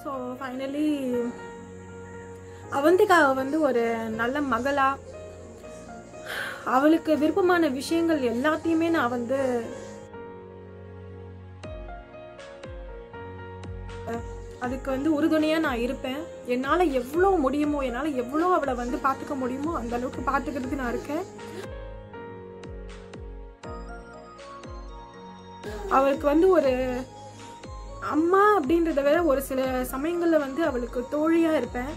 So finally அவந்திகாவை வந்து ஒரு நல்ல மகளா அவளுக்கு விருப்பமான விஷயங்கள் எல்லாத்தையுமே நான் வந்து அதுக்கு வந்து உறுதுணையா நான் இருப்பேன் என்னால எவ்வளோ முடியுமோ என்னால எவ்வளோ அவளை வந்து பார்த்துக்க முடியுமோ அந்த அளவுக்கு பார்த்துக்கிறதுக்கு நான் இருக்கேன் அவளுக்கு வந்து ஒரு அம்மா அப்படின்றத விட ஒரு சில சமயங்கள்ல வந்து அவளுக்கு தோழியா இருப்பேன்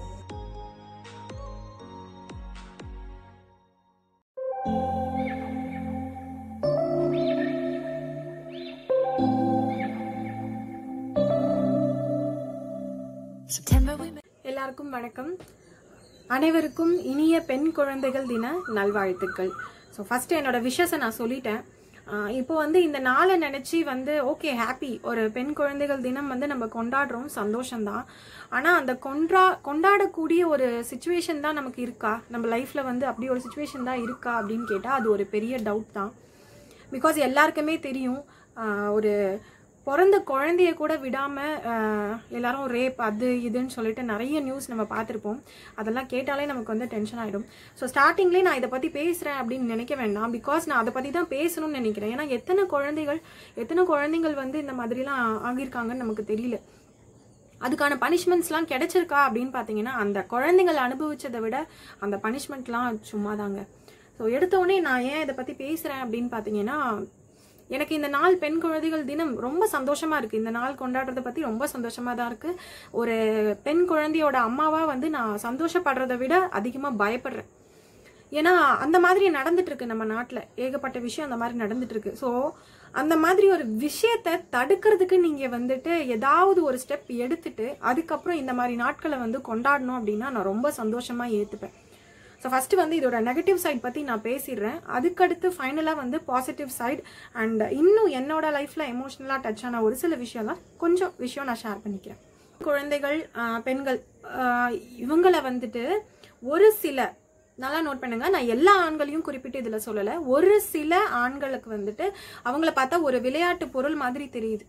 September we met. எல்லாருக்கும் வணக்கம் அனைவருக்கும் இனிய பெண் குழந்தைகள் தின நல்வாழ்த்துக்கள் ஸோ ஃபர்ஸ்ட் என்னோட விஷஸை நான் சொல்லிட்டேன் ஆஹ் இப்போ வந்து இந்த நாளை நினைச்சு வந்து ஓகே ஹாப்பி ஒரு பெண் குழந்தைகள் தினம் வந்து நம்ம கொண்டாடுறோம் சந்தோஷம்தான் ஆனால் அந்த கொண்டா கொண்டாடக்கூடிய ஒரு சுச்சுவேஷன் தான் நமக்கு இருக்கா நம்ம லைஃப்ல வந்து அப்படி ஒரு சுச்சுவேஷன் தான் இருக்கா அப்படின்னு கேட்டால் அது ஒரு பெரிய டவுட் தான் பிகாஸ் எல்லாருக்குமே தெரியும் ஆஹ் ஒரு பிறந்த குழந்தைய கூட விடாம ஆஹ் எல்லாரும் ரேப் அது இதுன்னு சொல்லிட்டு நிறைய நியூஸ் நம்ம பார்த்துருப்போம் அதெல்லாம் கேட்டாலே நமக்கு வந்து டென்ஷன் ஆயிடும் ஸோ ஸ்டார்டிங்லேயே நான் இதை பத்தி பேசுறேன் அப்படின்னு நினைக்க வேண்டாம் பிகாஸ் நான் அதை பத்தி தான் பேசணும்னு நினைக்கிறேன் ஏன்னா எத்தனை குழந்தைகள் எத்தனை குழந்தைகள் வந்து இந்த மாதிரிலாம் ஆகியிருக்காங்கன்னு நமக்கு தெரியல அதுக்கான பனிஷ்மெண்ட்ஸ்லாம் கிடைச்சிருக்கா அப்படின்னு பார்த்தீங்கன்னா அந்த குழந்தைகள் அனுபவிச்சதை விட அந்த பனிஷ்மெண்ட்லாம் சும்மா தாங்க ஸோ எடுத்தோடனே நான் ஏன் இதை பற்றி பேசுகிறேன் அப்படின்னு பார்த்தீங்கன்னா எனக்கு இந்த நாள் பெண் குழந்தைகள் தினம் ரொம்ப சந்தோஷமா இருக்கு இந்த நாள் கொண்டாடுறதை பத்தி ரொம்ப சந்தோஷமா தான் இருக்கு ஒரு பெண் குழந்தையோட அம்மாவா வந்து நான் சந்தோஷப்படுறதை விட அதிகமா பயப்படுறேன் ஏன்னா அந்த மாதிரி நடந்துட்டு இருக்கு நம்ம நாட்டில் ஏகப்பட்ட விஷயம் அந்த மாதிரி நடந்துட்டு இருக்கு ஸோ அந்த மாதிரி ஒரு விஷயத்த தடுக்கிறதுக்கு நீங்க வந்துட்டு ஏதாவது ஒரு ஸ்டெப் எடுத்துட்டு அதுக்கப்புறம் இந்த மாதிரி நாட்களை வந்து கொண்டாடணும் அப்படின்னா நான் ரொம்ப சந்தோஷமா ஏத்துப்பேன் ஸோ ஃபர்ஸ்ட் வந்து இதோட நெகட்டிவ் சைட் பத்தி நான் பேசிடுறேன் அதுக்கடுத்து ஃபைனலாக வந்து பாசிட்டிவ் சைட் அண்ட் இன்னும் என்னோட லைஃப்ல எமோஷனலாக டச் ஆன ஒரு சில விஷயம்லாம் கொஞ்சம் விஷயம் நான் ஷேர் பண்ணிக்கிறேன் குழந்தைகள் ஆஹ் பெண்கள் ஆஹ் இவங்கள வந்துட்டு ஒரு சில நல்லா நோட் பண்ணுங்க நான் எல்லா ஆண்களையும் குறிப்பிட்டு இதுல சொல்லல ஒரு சில ஆண்களுக்கு வந்துட்டு அவங்கள பார்த்தா ஒரு விளையாட்டு பொருள் மாதிரி தெரியுது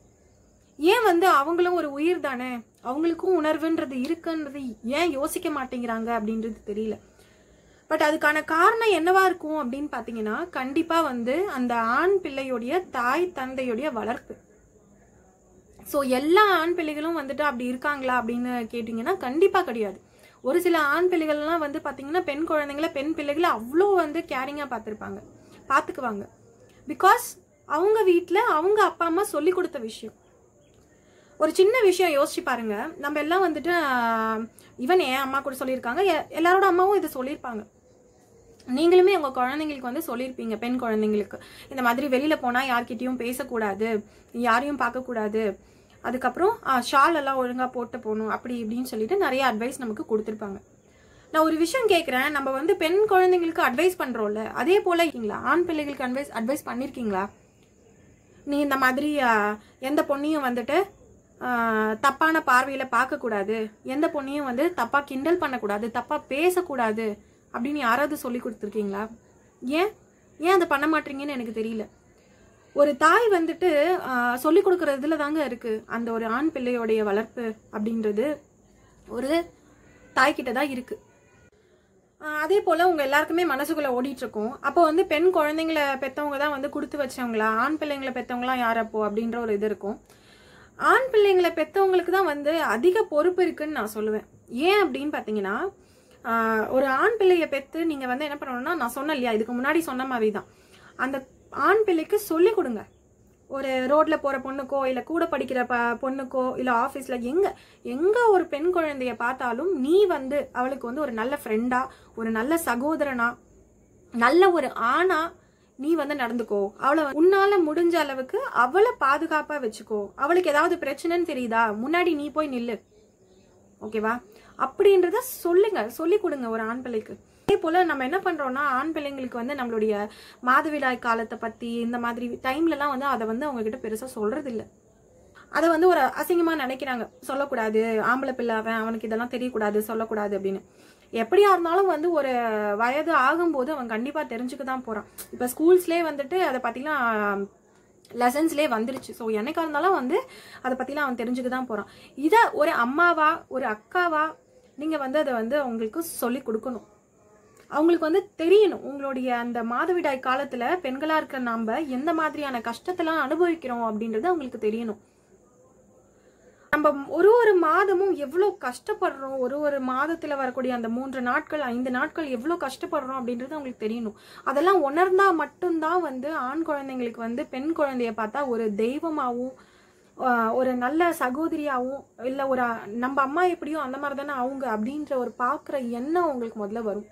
ஏன் வந்து அவங்களும் ஒரு உயிர் தானே அவங்களுக்கும் உணர்வுன்றது இருக்குன்றது ஏன் யோசிக்க மாட்டேங்கிறாங்க அப்படின்றது தெரியல பட் அதுக்கான காரணம் என்னவா இருக்கும் அப்படின்னு பாத்தீங்கன்னா கண்டிப்பா வந்து அந்த ஆண் பிள்ளையுடைய தாய் தந்தையுடைய வளர்ப்பு ஸோ எல்லா ஆண் பிள்ளைகளும் வந்துட்டு அப்படி இருக்காங்களா அப்படின்னு கேட்டிங்கன்னா கண்டிப்பா கிடையாது ஒரு சில ஆண் பிள்ளைகள்லாம் வந்து பாத்தீங்கன்னா பெண் குழந்தைங்கள பெண் பிள்ளைகளை அவ்வளோ வந்து கேரிங்கா பார்த்துருப்பாங்க பார்த்துக்குவாங்க பிகாஸ் அவங்க வீட்டில் அவங்க அப்பா அம்மா சொல்லி கொடுத்த விஷயம் ஒரு சின்ன விஷயம் யோசிச்சு பாருங்க நம்ம எல்லாம் வந்துட்டு ஆஹ், இவன் என் அம்மா கூட சொல்லியிருக்காங்க எ- எல்லாரோட அம்மாவும் இதை சொல்லியிருப்பாங்க நீங்களுமே உங்க குழந்தைங்களுக்கு வந்து சொல்லியிருப்பீங்க பெண் குழந்தைங்களுக்கு இந்த மாதிரி வெளியில போனா யார்கிட்டயும் பேசக்கூடாது யாரையும் பார்க்கக்கூடாது அதுக்கப்புறம் ஷால் எல்லாம் ஒழுங்கா போட்டு போகணும் அப்படி இப்படின்னு சொல்லிட்டு நிறைய அட்வைஸ் நமக்கு கொடுத்துருப்பாங்க நான் ஒரு விஷயம் கேட்குறேன் நம்ம வந்து பெண் குழந்தைங்களுக்கு அட்வைஸ் பண்றோம்ல அதே போல இருக்கீங்களா ஆண் பிள்ளைகளுக்கு அட்வைஸ் அட்வைஸ் பண்ணிருக்கீங்களா நீ இந்த மாதிரி ஆஹ், எந்த பொண்ணையும் வந்துட்டு ஆஹ், தப்பான பார்வையில பார்க்க கூடாது எந்த பொண்ணையும் வந்து தப்பா கிண்டல் பண்ணக்கூடாது தப்பா பேசக்கூடாது அப்படின்னு யாராவது சொல்லி கொடுத்துருக்கீங்களா ஏன் ஏன் அதை பண்ண மாட்டீங்கன்னு எனக்கு தெரியல ஒரு தாய் வந்துட்டு ஆஹ், சொல்லி கொடுக்கறதுல தாங்க இருக்கு அந்த ஒரு ஆண் பிள்ளையோடைய வளர்ப்பு அப்படின்றது ஒரு தாய்கிட்ட தான் இருக்கு ஆஹ் அதே போல உங்க எல்லாருக்குமே மனசுக்குள்ள ஓடிட்டு இருக்கும் அப்போ வந்து பெண் குழந்தைங்களை பெத்தவங்க தான் வந்து கொடுத்து வச்சவங்களா ஆண் பிள்ளைங்களை பெத்தவங்களாம் யார் அப்போ அப்படின்ற ஒரு இது இருக்கும் ஆண் பிள்ளைங்களை பெத்தவங்களுக்கு தான் வந்து அதிக பொறுப்பு இருக்குன்னு நான் சொல்லுவேன் ஏன் அப்படின்னு பாத்தீங்கன்னா ஆஹ் ஒரு ஆண் பிள்ளைய பெத்து நீங்க வந்து என்ன பண்ணணும்னா நான் சொன்னேன் இல்லையா இதுக்கு முன்னாடி சொன்ன மாதிரி தான் அந்த ஆண் பிள்ளைக்கு சொல்லி கொடுங்க ஒரு ரோட்ல போற பொண்ணுக்கோ இல்ல கூட படிக்கிற ப பொண்ணுக்கோ இல்ல ஆபீஸ்ல எங்க எங்க ஒரு பெண் குழந்தைய பார்த்தாலும் நீ வந்து அவளுக்கு வந்து ஒரு நல்ல ஃப்ரெண்டா ஒரு நல்ல சகோதரனா நல்ல ஒரு ஆணா நீ வந்து நடந்துக்கோ அவளை வந்து உன்னால முடிஞ்ச அளவுக்கு அவளை பாதுகாப்பா வச்சுக்கோ அவளுக்கு ஏதாவது பிரச்சனைன்னு தெரியுதா முன்னாடி நீ போய் நில்லு ஓகேவா அப்படின்றத சொல்லுங்க சொல்லி கொடுங்க ஒரு ஆண் பிள்ளைக்கு அதே போல நம்ம என்ன பண்றோம்னா ஆண் பிள்ளைங்களுக்கு வந்து நம்மளுடைய மாதவிடாய் காலத்தை பத்தி இந்த மாதிரி டைம்ல எல்லாம் வந்து அதை வந்து அவங்க கிட்ட பெருசா சொல்றது இல்ல அதை வந்து ஒரு அசிங்கமா நினைக்கிறாங்க சொல்லக்கூடாது ஆம்பளை பிள்ளை அவன் அவனுக்கு இதெல்லாம் தெரியக்கூடாது சொல்லக்கூடாது அப்படின்னு எப்படியா இருந்தாலும் வந்து ஒரு வயது ஆகும்போது அவன் கண்டிப்பா தெரிஞ்சுக்க தான் போறான் இப்ப ஸ்கூல்ஸ்லயே வந்துட்டு அதை பாத்தீங்கன்னா லெசன்ஸ்லேயே வந்துருச்சு ஸோ என்னைக்கா இருந்தாலும் வந்து அதை பற்றிலாம் அவன் தெரிஞ்சுக்க தான் போகிறான் இதை ஒரு அம்மாவா ஒரு அக்காவா நீங்கள் வந்து அதை வந்து அவங்களுக்கு சொல்லி கொடுக்கணும் அவங்களுக்கு வந்து தெரியணும் உங்களுடைய அந்த மாதவிடாய் காலத்தில் பெண்களாக இருக்கிற நாம் எந்த மாதிரியான கஷ்டத்தெல்லாம் அனுபவிக்கிறோம் அப்படின்றது அவங்களுக்கு தெரியணும் நம்ம ஒரு ஒரு மாதமும் எவ்வளோ கஷ்டப்படுறோம் ஒரு ஒரு மாதத்தில் வரக்கூடிய அந்த மூன்று நாட்கள் ஐந்து நாட்கள் எவ்வளோ கஷ்டப்படுறோம் அப்படின்றது அவங்களுக்கு தெரியணும் அதெல்லாம் உணர்ந்தா மட்டும்தான் வந்து ஆண் குழந்தைங்களுக்கு வந்து பெண் குழந்தைய பார்த்தா ஒரு தெய்வமாகவும் ஆஹ், ஒரு நல்ல சகோதரியாகவும் இல்லை ஒரு நம்ம அம்மா எப்படியோ அந்த மாதிரி தானே அவங்க அப்படின்ற ஒரு பார்க்குற எண்ணம் உங்களுக்கு முதல்ல வரும்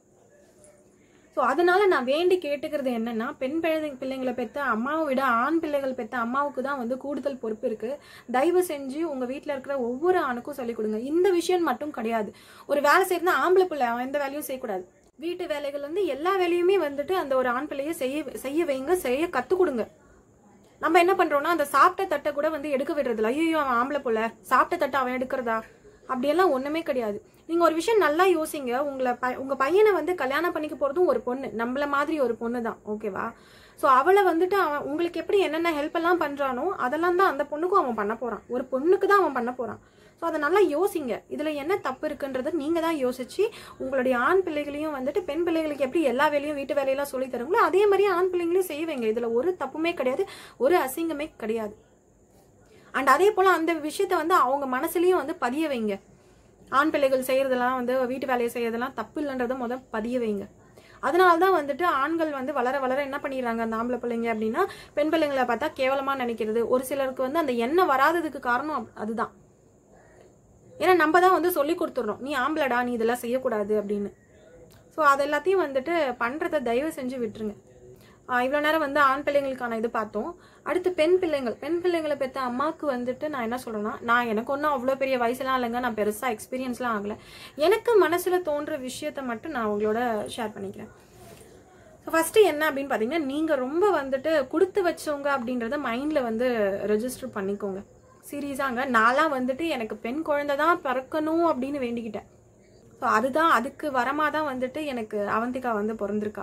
ஸோ அதனால நான் வேண்டி கேட்டுக்கிறது என்னன்னா பெண் பிள்ளை பிள்ளைங்களை பெற்ற அம்மாவை விட ஆண் பிள்ளைகள் பெற்ற அம்மாவுக்கு தான் வந்து கூடுதல் பொறுப்பு இருக்கு தயவு செஞ்சு உங்க வீட்டில் இருக்கிற ஒவ்வொரு ஆணுக்கும் சொல்லிக் கொடுங்க இந்த விஷயம் மட்டும் கிடையாது ஒரு வேலை செய்யறதுனா ஆம்பளை பிள்ளை அவன் எந்த வேலையும் செய்யக்கூடாது வீட்டு வேலைகள் வந்து எல்லா வேலையுமே வந்துட்டு அந்த ஒரு ஆண் பிள்ளையை செய்ய செய்ய வைங்க செய்ய கற்றுக் கொடுங்க நம்ம என்ன பண்றோம்னா அந்த சாப்பிட்ட தட்டை கூட வந்து எடுக்க விடுறதில்ல ஐயோ அவன் ஆம்பளை புள்ள சாப்பிட்ட தட்டை அவன் எடுக்கிறதா அப்படியெல்லாம் ஒண்ணுமே கிடையாது நீங்க ஒரு விஷயம் நல்லா யோசிங்க உங்களை ப உங்க பையனை வந்து கல்யாணம் பண்ணிக்க போறதும் ஒரு பொண்ணு நம்மள மாதிரி ஒரு பொண்ணு தான் ஓகேவா ஸோ அவளை வந்துட்டு அவன் உங்களுக்கு எப்படி என்னென்ன ஹெல்ப் எல்லாம் பண்றானோ அதெல்லாம் தான் அந்த பொண்ணுக்கும் அவன் பண்ண போறான் ஒரு பொண்ணுக்கு தான் அவன் பண்ண போறான் ஸோ அதை நல்லா யோசிங்க இதுல என்ன தப்பு இருக்குன்றதை நீங்க தான் யோசிச்சு உங்களுடைய ஆண் பிள்ளைகளையும் வந்துட்டு பெண் பிள்ளைகளுக்கு எப்படி எல்லா வேலையும் வீட்டு வேலையெல்லாம் சொல்லி தருங்களோ அதே மாதிரி ஆண் பிள்ளைங்களையும் செய்வீங்க இதுல ஒரு தப்புமே கிடையாது ஒரு அசிங்கமே கிடையாது அண்ட் அதே போல அந்த விஷயத்த வந்து அவங்க மனசுலயும் வந்து பதிய வைங்க ஆண் பிள்ளைகள் செய்யறதெல்லாம் வந்து வீட்டு வேலையை செய்யறதெல்லாம் தப்பு இல்லைன்றத முத பதிய வைங்க அதனால தான் வந்துட்டு ஆண்கள் வந்து வளர வளர என்ன பண்ணிடுறாங்க அந்த ஆம்பளை பிள்ளைங்க அப்படின்னா பெண் பிள்ளைங்களை பார்த்தா கேவலமா நினைக்கிறது ஒரு சிலருக்கு வந்து அந்த எண்ணம் வராததுக்கு காரணம் அப்- அதுதான் ஏன்னா நம்ம தான் வந்து சொல்லி கொடுத்துட்றோம் நீ ஆம்பளடா நீ இதெல்லாம் செய்யக்கூடாது அப்படின்னு ஸோ அது எல்லாத்தையும் வந்துட்டு பண்ணுறதை தயவு செஞ்சு விட்டுருங்க இவ்வளோ நேரம் வந்து ஆண் பிள்ளைங்களுக்கான இது பார்த்தோம் அடுத்து பெண் பிள்ளைங்கள் பெண் பிள்ளைங்களை பெற்ற அம்மாவுக்கு வந்துட்டு நான் என்ன சொல்றேன்னா நான் எனக்கு ஒன்றும் அவ்வளோ பெரிய வயசுலாம் இல்லைங்க நான் பெருசாக எக்ஸ்பீரியன்ஸ்லாம் ஆகலை எனக்கு மனசில் தோன்ற விஷயத்த மட்டும் நான் உங்களோட ஷேர் பண்ணிக்கிறேன் ஸோ ஃபஸ்ட்டு என்ன அப்படின்னு பார்த்தீங்கன்னா நீங்கள் ரொம்ப வந்துட்டு கொடுத்து வச்சவங்க அப்படின்றத மைண்டில் வந்து ரெஜிஸ்டர் பண்ணிக்கோங்க சீரியஸாங்க நான்லாம் வந்துட்டு எனக்கு பெண் குழந்தை தான் பிறக்கணும் அப்படின்னு வேண்டிக்கிட்டேன் ஸோ அதுதான் அதுக்கு வரமாக தான் வந்துட்டு எனக்கு அவந்திகா வந்து பிறந்திருக்கா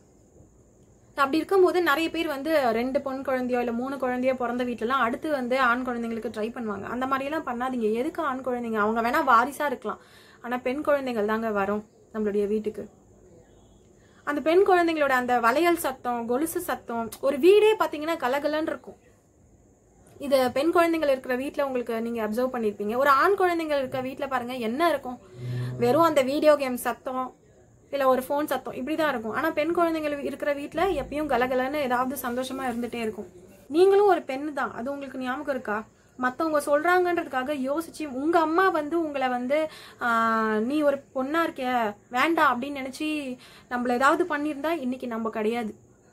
அப்படி இருக்கும்போது நிறைய பேர் வந்து ரெண்டு பொன் குழந்தையோ இல்லை மூணு குழந்தையோ பிறந்த வீட்டிலலாம் அடுத்து வந்து ஆண் குழந்தைங்களுக்கு ட்ரை பண்ணுவாங்க அந்த மாதிரியெல்லாம் பண்ணாதீங்க எதுக்கு ஆண் குழந்தைங்க அவங்க வேணா வாரிசா இருக்கலாம் ஆனால் பெண் குழந்தைகள் தாங்க வரும் நம்மளுடைய வீட்டுக்கு அந்த பெண் குழந்தைங்களோட அந்த வளையல் சத்தம் கொலுசு சத்தம் ஒரு வீடே பார்த்தீங்கன்னா கலகலன்னு இருக்கும் இது பெண் குழந்தைகள் இருக்கிற வீட்டில் உங்களுக்கு நீங்க அப்சர்வ் பண்ணியிருப்பீங்க ஒரு ஆண் குழந்தைகள் இருக்கிற வீட்டில் பாருங்க என்ன இருக்கும் வெறும் அந்த வீடியோ கேம் சத்தம் இல்லை ஒரு ஃபோன் சத்தம் இப்படி தான் இருக்கும் ஆனால் பெண் குழந்தைகள் இருக்கிற வீட்டில் எப்பயும் கலகலன்னு ஏதாவது சந்தோஷமா இருந்துட்டே இருக்கும் நீங்களும் ஒரு பெண்ணு தான் அது உங்களுக்கு ஞாபகம் இருக்கா மற்றவங்க சொல்றாங்கன்றதுக்காக யோசிச்சு உங்க அம்மா வந்து உங்களை வந்து ஆஹ், நீ ஒரு பொண்ணா இருக்க வேண்டாம் அப்படின்னு நினைச்சு நம்மள ஏதாவது பண்ணியிருந்தா இன்னைக்கு நம்ம கிடையாது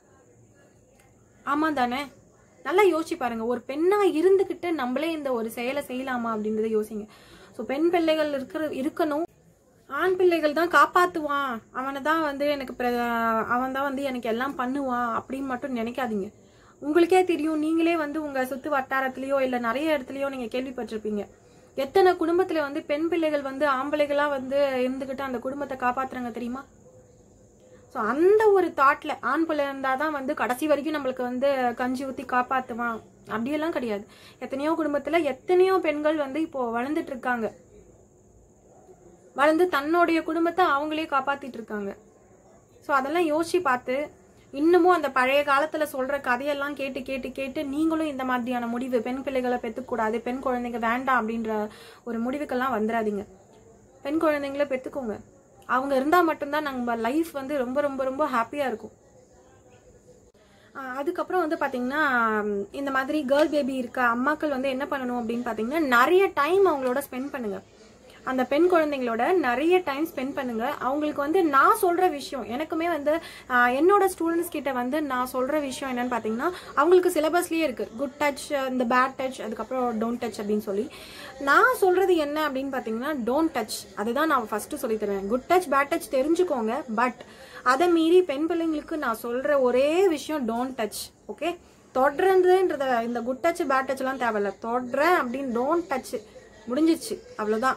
ஆமா தானே நல்லா யோசிச்சு பாருங்க ஒரு பெண்ணா இருந்துகிட்டு நம்மளே இந்த ஒரு செயலை செய்யலாமா அப்படின்றத யோசிங்க ஸோ பெண் பிள்ளைகள் இருக்கிற இருக்கணும் ஆண் பிள்ளைகள் தான் காப்பாத்துவான் அவனை தான் வந்து எனக்கு அவன் தான் வந்து எனக்கு எல்லாம் பண்ணுவான் அப்படின்னு மட்டும் நினைக்காதீங்க உங்களுக்கே தெரியும் நீங்களே வந்து உங்க சுத்து வட்டாரத்திலயோ இல்ல நிறைய இடத்துலயோ நீங்க கேள்விப்பட்டிருப்பீங்க எத்தனை குடும்பத்துல வந்து பெண் பிள்ளைகள் வந்து ஆம்பளைகளா வந்து இருந்துகிட்டு அந்த குடும்பத்தை காப்பாத்துறாங்க தெரியுமா ஸோ அந்த ஒரு தாட்ல ஆண் பிள்ளை இருந்தால் தான் வந்து கடைசி வரைக்கும் நம்மளுக்கு வந்து கஞ்சி ஊற்றி காப்பாற்றுவான் அப்படியெல்லாம் கிடையாது எத்தனையோ குடும்பத்தில் எத்தனையோ பெண்கள் வந்து இப்போ வளர்ந்துட்டு இருக்காங்க வளர்ந்து தன்னுடைய குடும்பத்தை அவங்களே காப்பாத்திட்டு இருக்காங்க ஸோ அதெல்லாம் யோசிச்சு பார்த்து இன்னமும் அந்த பழைய காலத்துல சொல்ற கதையெல்லாம் கேட்டு கேட்டு கேட்டு நீங்களும் இந்த மாதிரியான முடிவு பெண் பிள்ளைகளை பெற்றுக்கூடாது பெண் குழந்தைங்க வேண்டாம் அப்படின்ற ஒரு முடிவுக்கெல்லாம் வந்துடாதீங்க பெண் குழந்தைங்கள பெற்றுக்கோங்க அவங்க இருந்தால் மட்டும்தான் நம்ம லைஃப் வந்து ரொம்ப ரொம்ப ரொம்ப ஹாப்பியாக இருக்கும் ஆஹ் அதுக்கப்புறம் வந்து பார்த்தீங்கன்னா ம், இந்த மாதிரி கேர்ள் பேபி இருக்க அம்மாக்கள் வந்து என்ன பண்ணணும் அப்படின்னு பார்த்தீங்கன்னா நிறைய டைம் அவங்களோட ஸ்பெண்ட் பண்ணுங்க அந்த பெண் குழந்தைங்களோட நிறைய டைம் ஸ்பெண்ட் பண்ணுங்க அவங்களுக்கு வந்து நான் சொல்ற விஷயம் எனக்குமே வந்து ஆஹ், என்னோட ஸ்டூடெண்ட்ஸ் கிட்ட வந்து நான் சொல்ற விஷயம் என்னன்னு பார்த்தீங்கன்னா அவங்களுக்கு சிலபஸ்லயே இருக்கு குட் டச் இந்த பேட் டச் அதுக்கப்புறம் டோன்ட் டச் அப்படின்னு சொல்லி நான் சொல்றது என்ன அப்படின்னு பார்த்தீங்கன்னா டோன்ட் டச் அதுதான் நான் ஃபர்ஸ்ட் சொல்லி தருவேன் குட் டச் பேட் டச் தெரிஞ்சுக்கோங்க பட் அதை மீறி பெண் பிள்ளைங்களுக்கு நான் சொல்ற ஒரே விஷயம் டோன்ட் டச் ஓகே தொடர்ந்துன்றத இந்த குட் டச் பேட் டச்லாம் தேவையில்ல தொடறேன் அப்படின்னு டோன்ட் டச் முடிஞ்சிச்சு அவ்வளோதான்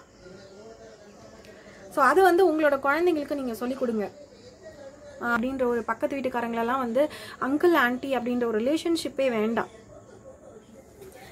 ஸோ அது வந்து உங்களோட குழந்தைங்களுக்கு நீங்கள் சொல்லிக் கொடுங்க ஆஹ் அப்படின்ற ஒரு பக்கத்து வீட்டுக்காரங்களெல்லாம் வந்து அங்கிள் ஆன்ட்டி அப்படின்ற ஒரு ரிலேஷன்ஷிப்பே வேண்டாம்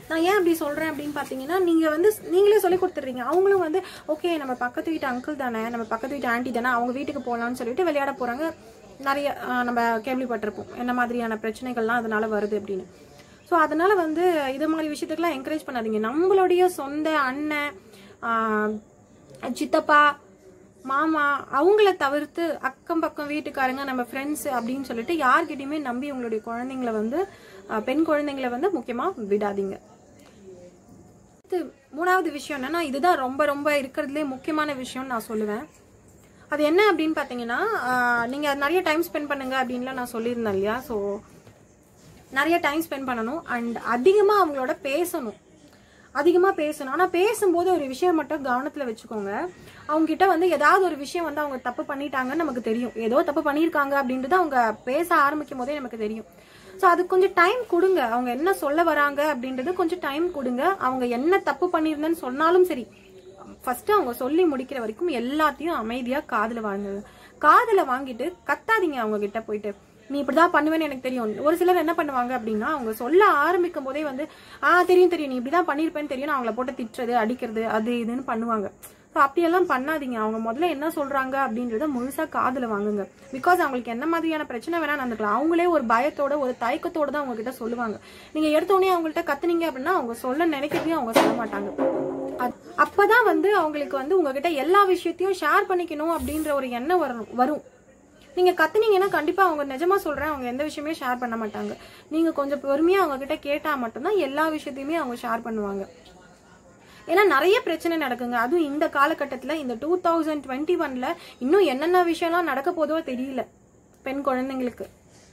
நான் ஏன் அப்படி சொல்றேன் அப்படின்னு பாத்தீங்கன்னா நீங்க வந்து நீங்களே சொல்லி கொடுத்துறீங்க அவங்களும் வந்து ஓகே நம்ம பக்கத்து வீட்டு அங்கிள் தானே நம்ம பக்கத்து வீட்டு ஆண்டி தானே அவங்க வீட்டுக்கு போகலாம்னு சொல்லிட்டு விளையாட போறாங்க நிறைய ஆஹ், நம்ம கேள்விப்பட்டிருப்போம் என்ன மாதிரியான பிரச்சனைகள்லாம் அதனால வருது அப்படின்னு ஸோ அதனால வந்து இது மாதிரி விஷயத்துக்கெல்லாம் என்கரேஜ் பண்ணாதீங்க நம்மளுடைய சொந்த அண்ணன் ஆஹ், சித்தப்பா மாமா அவங்கள தவிர்த்து அக்கம் பக்கம் வீட்டுக்காரங்க நம்ம ஃப்ரெண்ட்ஸ் அப்படின்னு சொல்லிட்டு யார்கிட்டயுமே நம்பி உங்களுடைய குழந்தைங்கள வந்து ஆஹ், பெண் குழந்தைங்கள வந்து முக்கியமா விடாதீங்க அடுத்து மூணாவது விஷயம் என்னன்னா இதுதான் ரொம்ப ரொம்ப இருக்கிறதுலே முக்கியமான விஷயம்னு நான் சொல்லுவேன் அது என்ன அப்படின்னு பார்த்தீங்கன்னா ஆஹ், நீங்க நிறைய டைம் ஸ்பெண்ட் பண்ணுங்க அப்படின்லாம் நான் சொல்லியிருந்தேன் இல்லையா ஸோ நிறைய டைம் ஸ்பெண்ட் பண்ணணும் அண்ட் அதிகமா அவங்களோட பேசணும் அதிகமா பேசணும் ஆனா பேசும்போது ஒரு விஷயம் மட்டும் கவனத்துல வச்சுக்கோங்க அவங்க கிட்ட வந்து ஏதாவது ஒரு விஷயம் வந்து அவங்க தப்பு பண்ணிட்டாங்கன்னு நமக்கு தெரியும் ஏதோ தப்பு பண்ணியிருக்காங்க அப்படின்றது அவங்க பேச ஆரம்பிக்கும் போதே நமக்கு தெரியும் ஸோ அதுக்கு கொஞ்சம் டைம் கொடுங்க அவங்க என்ன சொல்ல வராங்க அப்படின்றது கொஞ்சம் டைம் கொடுங்க அவங்க என்ன தப்பு பண்ணியிருந்தேன்னு சொன்னாலும் சரி ஃபர்ஸ்ட் அவங்க சொல்லி முடிக்கிற வரைக்கும் எல்லாத்தையும் அமைதியா காதுல வாங்குங்க காதுல வாங்கிட்டு கத்தாதீங்க அவங்க கிட்ட போயிட்டு நீ இப்படிதான் பண்ணுவேன்னு எனக்கு தெரியும் ஒரு சிலர் என்ன பண்ணுவாங்க அப்படின்னா அவங்க சொல்ல ஆரம்பிக்கும் போதே வந்து ஆ தெரியும் தெரியும் நீ இப்படிதான் பண்ணிருப்பேன்னு தெரியும் அவங்கள போட்டு திட்டுறது அடிக்கிறது அது இதுன்னு பண்ணுவாங்க ஸோ அப்படியெல்லாம் பண்ணாதீங்க அவங்க முதல்ல என்ன சொல்றாங்க அப்படின்றத முழுசா காதுல வாங்குங்க பிகாஸ் அவங்களுக்கு என்ன மாதிரியான பிரச்சனை வேணா நடந்துக்கலாம் அவங்களே ஒரு பயத்தோட ஒரு தயக்கத்தோட தான் அவங்க கிட்ட சொல்லுவாங்க நீங்க எடுத்த உடனே அவங்கள்ட்ட கத்துனீங்க அப்படின்னா அவங்க சொல்ல நினைக்கிறதையும் அவங்க சொல்ல மாட்டாங்க அ- அப்பதான் வந்து அவங்களுக்கு வந்து உங்ககிட்ட எல்லா விஷயத்தையும் ஷேர் பண்ணிக்கணும் அப்படின்ற ஒரு எண்ணம் வரணும் வரும் நீங்க கத்துனீங்கன்னா கண்டிப்பா அவங்க நிஜமா சொல்றேன் அவங்க எந்த விஷயமே ஷேர் பண்ண மாட்டாங்க நீங்க கொஞ்சம் பொறுமையா அவங்க கிட்ட கேட்டா மட்டும்தான் எல்லா விஷயத்தையுமே அவங்க ஷேர் பண்ணுவாங்க ஏன்னா நிறைய பிரச்சனை நடக்குங்க அதுவும் இந்த காலகட்டத்துல இந்த டூ தௌசண்ட் டுவெண்ட்டி ஒன்ல இன்னும் என்னென்ன விஷயம்லாம் நடக்க போதோ தெரியல பெண் குழந்தைங்களுக்கு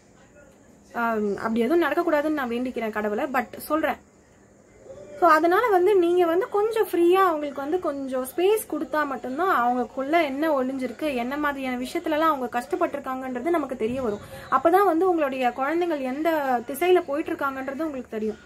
ஆம், அப்படி எதுவும் நடக்கக்கூடாதுன்னு நான் வேண்டிக்கிறேன் கடவுளை பட் சொல்றேன் ஸோ அதனால வந்து நீங்க வந்து கொஞ்சம் ஃப்ரீயா அவங்களுக்கு வந்து கொஞ்சம் ஸ்பேஸ் கொடுத்தா மட்டும்தான் அவங்களுக்குள்ள என்ன ஒளிஞ்சிருக்கு என்ன மாதிரியான விஷயத்துலலாம் அவங்க கஷ்டப்பட்டிருக்காங்கன்றது நமக்கு தெரிய வரும் அப்பதான் வந்து உங்களுடைய குழந்தைகள் எந்த திசையில போயிட்டு இருக்காங்கன்றது உங்களுக்கு தெரியும்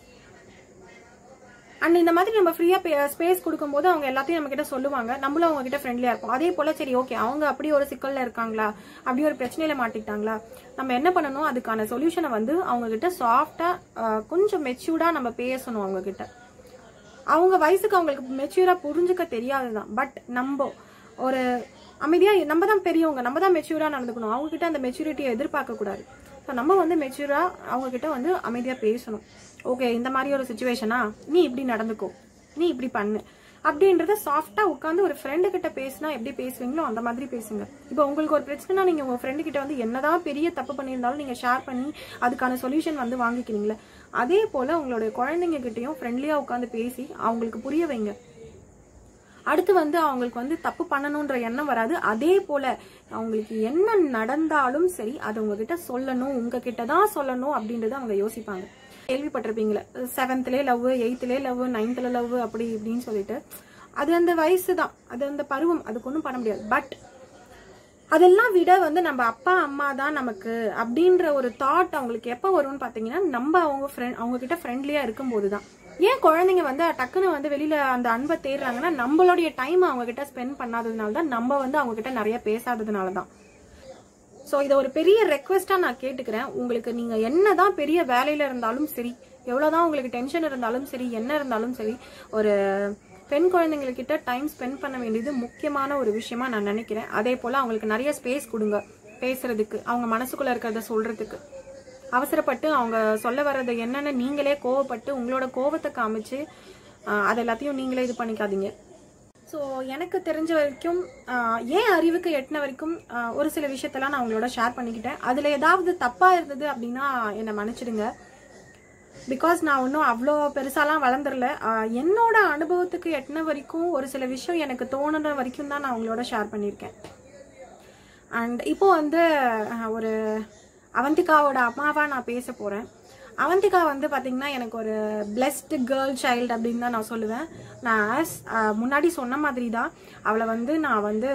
அண்ட் இந்த மாதிரி நம்ம ஃப்ரீயா ஸ்பேஸ் கொடுக்கும்போது அவங்க எல்லாத்தையும் நம்ம கிட்ட சொல்லுவாங்க நம்மளும் அவங்க கிட்ட ஃப்ரெண்ட்லியா இருப்போம் அதே போல சரி ஓகே அவங்க அப்படி ஒரு சிக்கல்ல இருக்காங்களா அப்படி ஒரு பிரச்சனையில மாட்டிக்கிட்டாங்களா நம்ம என்ன பண்ணணும் அதுக்கான சொல்யூஷனை வந்து அவங்க கிட்ட சாஃப்டா கொஞ்சம் மெச்சூர்டா நம்ம பேசணும் அவங்க கிட்ட அவங்க வயசுக்கு அவங்களுக்கு மெச்சூரா புரிஞ்சுக்க தெரியாதுதான் பட் நம்ம ஒரு அமைதியா நம்ம தான் பெரியவங்க நம்ம தான் மெச்சூரா நடந்துக்கணும் அவங்க கிட்ட அந்த மெச்சூரிட்டியை எதிர்பார்க்க கூடாது ஸோ நம்ம வந்து மெச்சூரா அவங்க கிட்ட வந்து அமைதியா பேசணும் ஓகே இந்த மாதிரி ஒரு சுச்சுவேஷனா நீ இப்படி நடந்துக்கோ நீ இப்படி பண்ணு அப்படின்றத சாஃப்டா உட்காந்து ஒரு ஃப்ரெண்டு கிட்ட பேசினா எப்படி பேசுவீங்களோ அந்த மாதிரி பேசுங்க இப்போ உங்களுக்கு ஒரு பிரச்சனைனா நீங்க உங்க ஃப்ரெண்டு கிட்ட வந்து என்னதான் பெரிய தப்பு பண்ணியிருந்தாலும் நீங்க ஷேர் பண்ணி அதுக்கான சொல்யூஷன் வந்து வாங்கிக்கிறீங்களே அதே போல உங்களுடைய குழந்தைங்க கிட்டயும் ஃப்ரெண்ட்லியா உட்காந்து பேசி அவங்களுக்கு புரிய வைங்க அடுத்து வந்து அவங்களுக்கு வந்து தப்பு பண்ணணுன்ற எண்ணம் வராது அதே போல அவங்களுக்கு என்ன நடந்தாலும் சரி அது உங்ககிட்ட சொல்லணும் உங்ககிட்ட தான் சொல்லணும் அப்படின்றத அவங்க யோசிப்பாங்க கேள்விப்பட்டிருப்பீங்களே செவன்த்லேயே லவ் எயித்துலேயே லவ் நைன்த்ல லவ் அப்படி இப்படின்னு சொல்லிட்டு அது அந்த வயசு தான் அது அந்த பருவம் அதுக்கு ஒன்றும் பண்ண முடியாது பட் அதெல்லாம் விட வந்து நம்ம அப்பா அம்மா தான் நமக்கு அப்படின்ற ஒரு தாட் அவங்களுக்கு எப்போ வரும்னு பார்த்தீங்கன்னா நம்ம அவங்க ஃப்ரெண்ட் அவங்க கிட்ட ஃப்ரெண்ட்லியா இருக்கும்போது தான் ஏன் குழந்தைங்க வந்து டக்குன்னு வந்து வெளியில அந்த அன்பை தேடுறாங்கன்னா நம்மளுடைய டைம் அவங்க கிட்ட ஸ்பெண்ட் பண்ணாததுனால தான் நம்ம வந்து அவங்க கிட்ட நிறைய பேசாததுனால தான் ஸோ இதை ஒரு பெரிய ரெக்வெஸ்டா நான் கேட்டுக்கிறேன் உங்களுக்கு நீங்க என்னதான் பெரிய வேலையில இருந்தாலும் சரி எவ்வளவுதான் உங்களுக்கு டென்ஷன் இருந்தாலும் சரி என்ன இருந்தாலும் சரி ஒரு பெண் குழந்தைங்கக்கிட்ட டைம் ஸ்பெண்ட் பண்ண வேண்டியது முக்கியமான ஒரு விஷயமா நான் நினைக்கிறேன் அதே போல அவங்களுக்கு நிறைய ஸ்பேஸ் கொடுங்க பேசுறதுக்கு அவங்க மனசுக்குள்ள இருக்கிறத சொல்றதுக்கு அவசரப்பட்டு அவங்க சொல்ல வர்றது என்னன்னு நீங்களே கோவப்பட்டு உங்களோட கோவத்தை காமிச்சு ஆஹ், அது எல்லாத்தையும் நீங்களே இது பண்ணிக்காதீங்க ஸோ எனக்கு தெரிஞ்ச வரைக்கும் ஆஹ், ஏன் அறிவுக்கு எட்டின வரைக்கும் ஆஹ், ஒரு சில விஷயத்தெல்லாம் நான் உங்களோட ஷேர் பண்ணிக்கிட்டேன் அதில் ஏதாவது தப்பாக இருந்தது அப்படின்னா என்னை மன்னிச்சிடுங்க பிகாஸ் நான் இன்னும் அவ்வளோ பெருசாலாம் வளர்ந்துடல ஆஹ், என்னோட அனுபவத்துக்கு எட்டின வரைக்கும் ஒரு சில விஷயம் எனக்கு தோணுற வரைக்கும் தான் நான் உங்களோட ஷேர் பண்ணியிருக்கேன் அண்ட் இப்போ வந்து அஹ், ஒரு அவந்திகாவோட அம்மாவா நான் பேச போறேன் அவந்திகா வந்து பாத்தீங்கன்னா எனக்கு ஒரு பிளெஸ்டு கேர்ள் சைல்டு அப்படின்னு தான் நான் சொல்லுவேன் நான் as, அஹ், முன்னாடி சொன்ன மாதிரி தான் அவளை வந்து நான் வந்து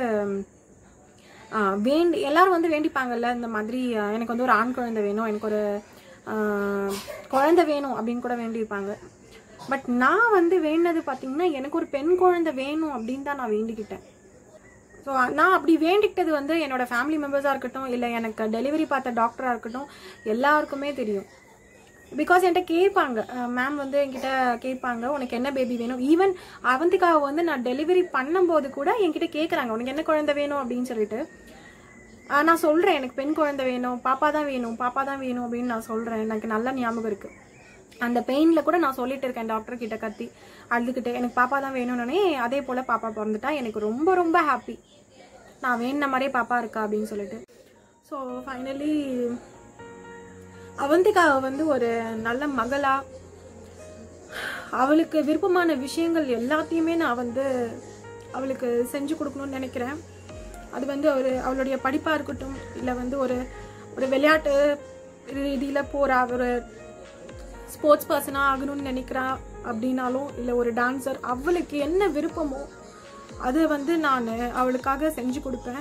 ஆஹ், வேண்டி எல்லாரும் வந்து வேண்டிப்பாங்கல்ல இந்த மாதிரி ஆஹ், எனக்கு வந்து ஒரு ஆண் குழந்தை வேணும் எனக்கு ஒரு ஆஹ், குழந்தை வேணும் அப்படின்னு கூட வேண்டியிருப்பாங்க பட் நான் வந்து வேண்டினது பார்த்தீங்கன்னா எனக்கு ஒரு பெண் குழந்தை வேணும் அப்படின்னு தான் நான் வேண்டிக்கிட்டேன் ஸோ நான் அப்படி வேண்டிக்கிட்டது வந்து என்னோட ஃபேமிலி மெம்பர்ஸாக இருக்கட்டும் இல்லை எனக்கு டெலிவரி பார்த்த டாக்டராக இருக்கட்டும் எல்லாருக்குமே தெரியும் பிகாஸ் என்கிட்ட கேட்பாங்க மேம் வந்து என்கிட்ட கேட்பாங்க உனக்கு என்ன பேபி வேணும் ஈவன் அவந்திக்காவை வந்து நான் டெலிவரி பண்ணும்போது கூட என்கிட்ட கேட்குறாங்க உனக்கு என்ன குழந்தை வேணும் அப்படின்னு சொல்லிட்டு ஆஹ் நான் சொல்கிறேன் எனக்கு பெண் குழந்தை வேணும் பாப்பா தான் வேணும் பாப்பா தான் வேணும் அப்படின்னு நான் சொல்கிறேன் எனக்கு நல்ல ஞாபகம் இருக்குது அந்த பெயினில் கூட நான் சொல்லிட்டு இருக்கேன் டாக்டர் கிட்ட கத்தி அழுதுகிட்டு எனக்கு பாப்பா தான் வேணும்னே அதே போல் பாப்பா பிறந்துட்டா எனக்கு ரொம்ப ரொம்ப ஹாப்பி நான் வேணுன மாதிரியே பாப்பா இருக்கா அப்படின்னு சொல்லிட்டு ஸோ ஃபைனலி அவந்திகாவை வந்து ஒரு நல்ல மகளா அவளுக்கு விருப்பமான விஷயங்கள் எல்லாத்தையுமே நான் வந்து அவளுக்கு செஞ்சு கொடுக்கணும்னு நினைக்கிறேன் அது வந்து ஒரு அவளுடைய படிப்பாக இருக்கட்டும் இல்லை வந்து ஒரு ஒரு விளையாட்டு ரீதியில் போகிறா ஒரு ஸ்போர்ட்ஸ் பர்சனாக ஆகணும்னு நினைக்கிறா அப்படின்னாலும் இல்லை ஒரு டான்சர் அவளுக்கு என்ன விருப்பமோ அது வந்து நான் அவளுக்காக செஞ்சு கொடுப்பேன்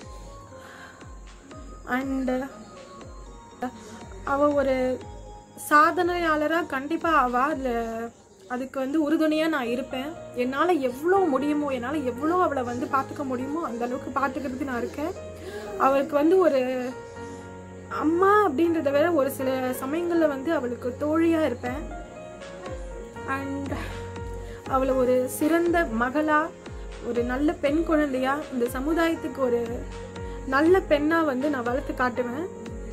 அண்டு அவ ஒரு சாதனையாளராக கண்டிப்பாக அவ அதில் அதுக்கு வந்து உறுதுணையாக நான் இருப்பேன் என்னால் எவ்வளோ முடியுமோ என்னால் எவ்வளோ அவளை வந்து பார்த்துக்க முடியுமோ அந்த அளவுக்கு பார்த்துக்கிறதுக்கு நான் இருக்கேன் அவளுக்கு வந்து ஒரு அம்மா அப்படின்றத விட ஒரு சில சமயங்களில் வந்து அவளுக்கு தோழியாக இருப்பேன் அண்ட் அவளை ஒரு சிறந்த மகளா ஒரு நல்ல பெண் குழந்தையா இந்த சமுதாயத்துக்கு ஒரு நல்ல பெண்ணா வந்து நான் வளர்த்து காட்டுவேன்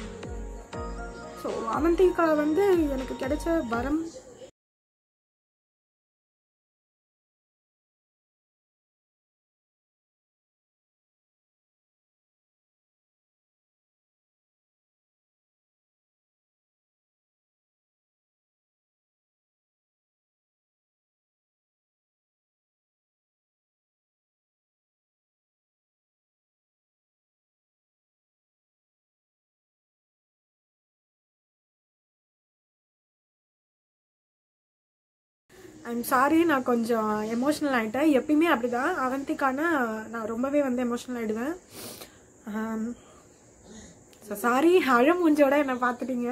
ஸோ அவந்திகா வந்து எனக்கு கிடைச்ச வரம் ஐம் சாரி நான் கொஞ்சம் எமோஷ்னல் ஆகிட்டேன் எப்பயுமே அப்படிதான் அவந்திக்கான நான் ரொம்பவே வந்து எமோஷ்னல் ஆகிடுவேன் ஸோ சாரி அழ மூஞ்சோட என்னை பார்த்துட்டீங்க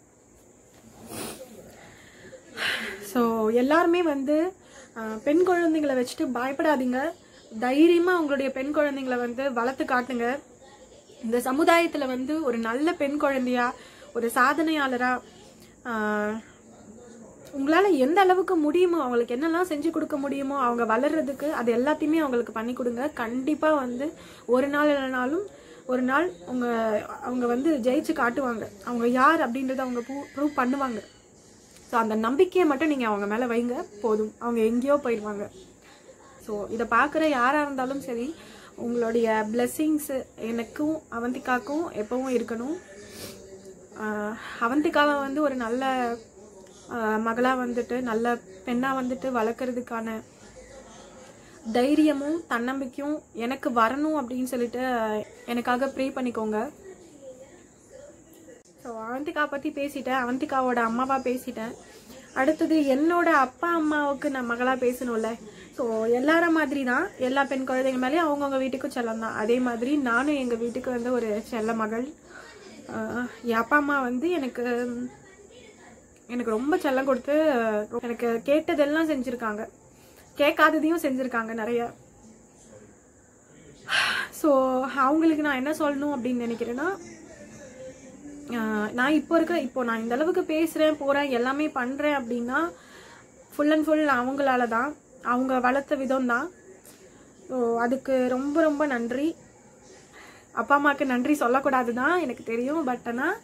ஸோ எல்லாருமே வந்து ஆஹ், பெண் குழந்தைங்களை வச்சுட்டு பயப்படாதீங்க தைரியமாக உங்களுடைய பெண் குழந்தைங்களை வந்து வளர்த்து காட்டுங்க இந்த சமுதாயத்தில் வந்து ஒரு நல்ல பெண் குழந்தையா ஒரு சாதனையாளரா ஆஹ், உங்களால எந்த அளவுக்கு முடியுமோ அவங்களுக்கு என்னெல்லாம் செஞ்சு கொடுக்க முடியுமோ அவங்க வளர்றதுக்கு அது எல்லாத்தையுமே அவங்களுக்கு பண்ணி கொடுங்க கண்டிப்பா வந்து ஒரு நாள் இல்லைனாலும் ஒரு நாள் உங்க அவங்க வந்து ஜெயிச்சு காட்டுவாங்க அவங்க யார் அப்படின்றத அவங்க ப்ரூவ் பண்ணுவாங்க ஸோ அந்த நம்பிக்கையை மட்டும் நீங்கள் அவங்க மேலே வைங்க போதும் அவங்க எங்கேயோ போயிடுவாங்க ஸோ இதை பார்க்குற யாராக இருந்தாலும் சரி உங்களுடைய பிளெஸ்ஸிங்ஸு எனக்கும் அவந்திகாக்கும் எப்பவும் இருக்கணும் ஆஹ் அவந்திகாவை வந்து ஒரு நல்ல மகளாக வந்துட்டு நல்ல பெண்ணாக வந்துட்டு வளர்க்குறதுக்கான தைரியமும் தன்னம்பிக்கையும் எனக்கு வரணும் அப்படின்னு சொல்லிட்டு எனக்காக ப்ரே பண்ணிக்கோங்க ஸோ அவந்திகா பற்றி பேசிட்டேன் அவந்திகாவோட அம்மாவா பேசிட்டேன் அடுத்தது என்னோட அப்பா அம்மாவுக்கு நான் மகளாக பேசணும்ல ஸோ எல்லார மாதிரி தான் எல்லா பெண் குழந்தைங்க மேலேயும் அவங்கவுங்க வீட்டுக்கும் செல்லம் தான் அதே மாதிரி நானும் எங்கள் வீட்டுக்கு வந்து ஒரு செல்ல மகள் ஆஹ் என் அப்பா அம்மா வந்து எனக்கு எனக்கு ரொம்ப செல்லம் கொடுத்து எனக்கு கேட்டதெல்லாம் செஞ்சுருக்காங்க கேட்காததையும் செஞ்சுருக்காங்க நிறைய ஸோ அவங்களுக்கு நான் என்ன சொல்லணும் அப்படின்னு நினைக்கிறேன்னா ஆஹ் நான் இப்போ இருக்கிற இப்போ நான் இந்த அளவுக்கு பேசுகிறேன் போகிறேன் எல்லாமே பண்ணுறேன் அப்படின்னா ஃபுல் அண்ட் ஃபுல் அவங்களால தான் அவங்க வளர்த்த விதம் தான் ஸோ அதுக்கு ரொம்ப ரொம்ப நன்றி அப்பா அம்மாவுக்கு நன்றி சொல்லக்கூடாது தான் எனக்கு தெரியும் பட் ஆனால்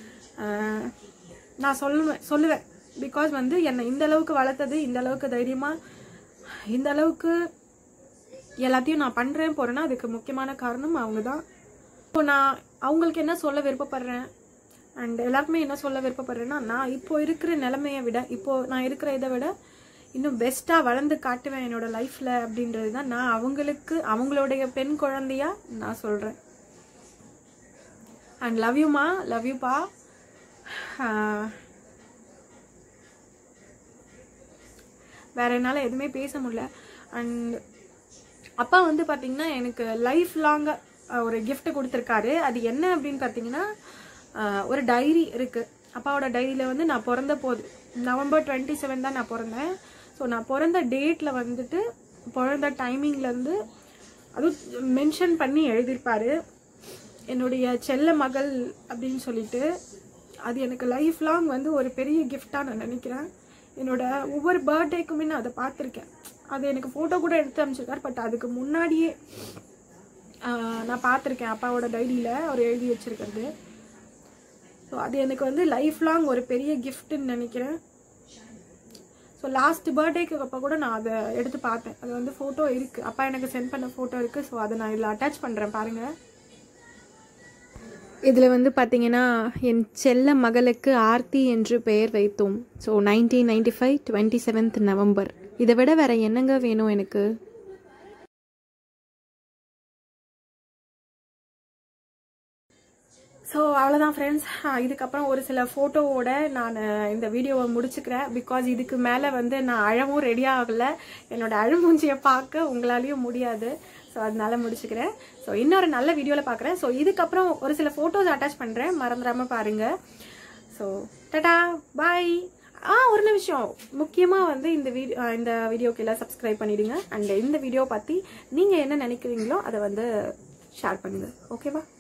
நான் சொல்லுவேன் சொல்லுவேன் பிகாஸ் வந்து என்னை இந்த அளவுக்கு வளர்த்தது இந்த அளவுக்கு தைரியமாக இந்த அளவுக்கு எல்லாத்தையும் நான் பண்ணுறேன் போகிறேன்னா அதுக்கு முக்கியமான காரணம் அவங்க தான் இப்போ நான் அவங்களுக்கு என்ன சொல்ல விருப்பப்படுறேன் அண்ட் எல்லாருக்குமே என்ன சொல்ல விருப்பப்படுறேன்னா நான் இப்போ இருக்கிற நிலைமையை விட இப்போ நான் இருக்கிற இதை விட இன்னும் பெஸ்ட்டாக வளர்ந்து காட்டுவேன் என்னோட லைஃப்பில் அப்படின்றது தான் நான் அவங்களுக்கு அவங்களுடைய பெண் குழந்தையா நான் சொல்கிறேன் அண்ட் லவ் யூமா லவ் யூப்பா வேற என்னால் எதுவுமே பேச முடியல அண்ட் அப்பா வந்து பார்த்தீங்கன்னா எனக்கு லைஃப் லாங்காக ஒரு gift கொடுத்துருக்காரு அது என்ன அப்படின்னு பார்த்தீங்கன்னா ஆஹ், ஒரு டைரி இருக்குது அப்பாவோட டைரியில் வந்து நான் பிறந்த போது நவம்பர் டுவெண்ட்டி செவன் தான் நான் பிறந்தேன் ஸோ நான் பிறந்த டேட்டில் வந்துட்டு பிறந்த டைமிங்லேருந்து அதுவும் மென்ஷன் பண்ணி எழுதியிருப்பாரு என்னுடைய செல்ல மகள் அப்படின்னு சொல்லிட்டு அது எனக்கு லைஃப் லாங் வந்து ஒரு பெரிய கிஃப்டாக நான் நினைக்கிறேன் என்னோட ஒவ்வொரு பர்த்டேக்குமே நான் அதை பார்த்துருக்கேன் அது எனக்கு ஃபோட்டோ கூட எடுத்து அமைச்சிருக்காரு பட் அதுக்கு முன்னாடியே ஆஹ், நான் பார்த்துருக்கேன் அப்பாவோட டைரியில் அவர் எழுதி வச்சிருக்கிறது ஸோ அது எனக்கு வந்து லைஃப் லாங் ஒரு பெரிய கிஃப்ட்னு நினைக்கிறேன் ஸோ லாஸ்ட் பர்த்டேக்கு அப்போ கூட நான் அதை எடுத்து பார்த்தேன் அது வந்து ஃபோட்டோ இருக்குது அப்பா எனக்கு சென்ட் பண்ண ஃபோட்டோ இருக்குது ஸோ அதை நான் இதில் அட்டாச் பண்ணுறேன் பாருங்கள் இதில் வந்து பார்த்தீங்கன்னா என் செல்ல மகளுக்கு ஆர்த்தி என்று பெயர் வைத்தோம் so nineteen ninety five twenty seventh November இதை விட வேற என்னங்க வேணும் எனக்கு ஸோ அவ்வளோதான் ஃப்ரெண்ட்ஸ் இதுக்கப்புறம் ஒரு சில ஃபோட்டோவோட நான் இந்த வீடியோவை முடிச்சுக்கிறேன் பிகாஸ் இதுக்கு மேலே வந்து நான் அழவும் ரெடி ஆகலை என்னோட அழுமூஞ்சியை பார்க்க உங்களாலேயும் முடியாது ஸோ அதனால முடிச்சுக்கிறேன் ஸோ இன்னொரு நல்ல வீடியோவில் பார்க்குறேன் ஸோ இதுக்கப்புறம் ஒரு சில ஃபோட்டோஸ் அட்டாச் பண்ணுறேன் மறந்துடாமல் பாருங்கள் ஸோ டடா பாய் ஆ ஒரு நிமிஷம் முக்கியமாக வந்து இந்த வீடியோ இந்த வீடியோக்கு எல்லாம் சப்ஸ்கிரைப் பண்ணிடுங்க அண்ட் இந்த வீடியோ பற்றி நீங்கள் என்ன நினைக்கிறீங்களோ அதை வந்து ஷேர் பண்ணுங்கள் ஓகேவா